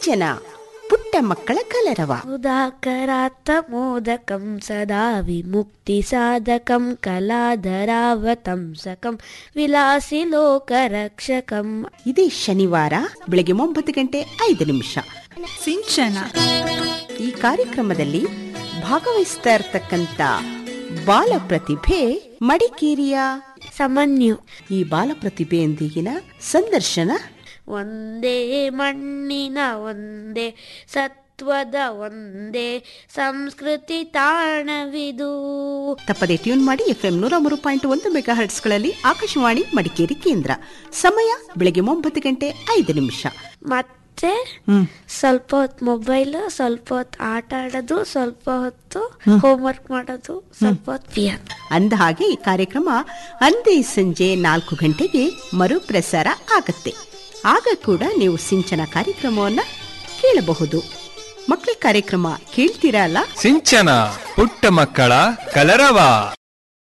ಸಿಂಚನ ಪುಟ್ಟ ಮಕ್ಕಳ ಕಲರವ ಉದಾಕರಾತ್ತ ಮೋದಕಂ ಸದಾ ವಿಮುಕ್ತಿ ಸಾಧಕಂ ಕಲಾಧರಾವತಂಸಕಂ ವಿಲಾಸಿ ಲೋಕರಕ್ಷಕಂ ಇದೇ ಶನಿವಾರ ಬೆಳಗ್ಗೆ ಒಂಬತ್ತು ಗಂಟೆ ಐದು ನಿಮಿಷ ಸಿಂಚನ ಈ ಕಾರ್ಯಕ್ರಮದಲ್ಲಿ ಭಾಗವಹಿಸ್ತಾ ಇರ್ತಕ್ಕಂಥ ಬಾಲ ಪ್ರತಿಭೆ ಮಡಿಕೇರಿಯ ಸಮನ್ಯು ಈ ಬಾಲ ಪ್ರತಿಭೆಯೊಂದಿಗಿನ ಸಂದರ್ಶನ ಒಂದೇ ಮಣ್ಣಿನ ಒಂದೇ ಸತ್ವದ ಒಂದೇ ಸಂಸ್ಕೃತಿ ತಾಣವಿದು ತಪ್ಪದೆ ಟ್ಯೂನ್ ಮಾಡಿ ಎಫ್ಎಂ ನೂರ ಮೂರು ಪಾಯಿಂಟ್ ಒಂದು ಮೆಗಾ ಹರ್ಟ್ಸ್ಗಳಲ್ಲಿ ಆಕಾಶವಾಣಿ ಮಡಿಕೇರಿ ಕೇಂದ್ರ ಸಮಯ ಬೆಳಗ್ಗೆ ಒಂಬತ್ತು ಗಂಟೆ ಐದು ನಿಮಿಷ ಮತ್ತೆ ಸ್ವಲ್ಪ ಹೊತ್ತು ಮೊಬೈಲ್ ಸ್ವಲ್ಪ ಹೊತ್ತು ಆಟ ಆಡೋದು ಸ್ವಲ್ಪ ಹೊತ್ತು ಹೋಮ್ವರ್ಕ್ ಮಾಡೋದು ಸ್ವಲ್ಪ ಹೊತ್ತು ಪಿಯನ್ ಅಂದ ಹಾಗೆ ಈ ಕಾರ್ಯಕ್ರಮ ಅಂದೇ ಸಂಜೆ ನಾಲ್ಕು ಗಂಟೆಗೆ ಮರುಪ್ರಸಾರ ಆಗತ್ತೆ ಆಗ ಕೂಡ ನೀವು ಸಿಂಚನ ಕಾರ್ಯಕ್ರಮವನ್ನ ಕೇಳಬಹುದು ಮಕ್ಕಳ ಕಾರ್ಯಕ್ರಮ ಕೇಳ್ತೀರಾ ಅಲ್ಲ ಸಿಂಚನ ಪುಟ್ಟ ಮಕ್ಕಳ ಕಲರವ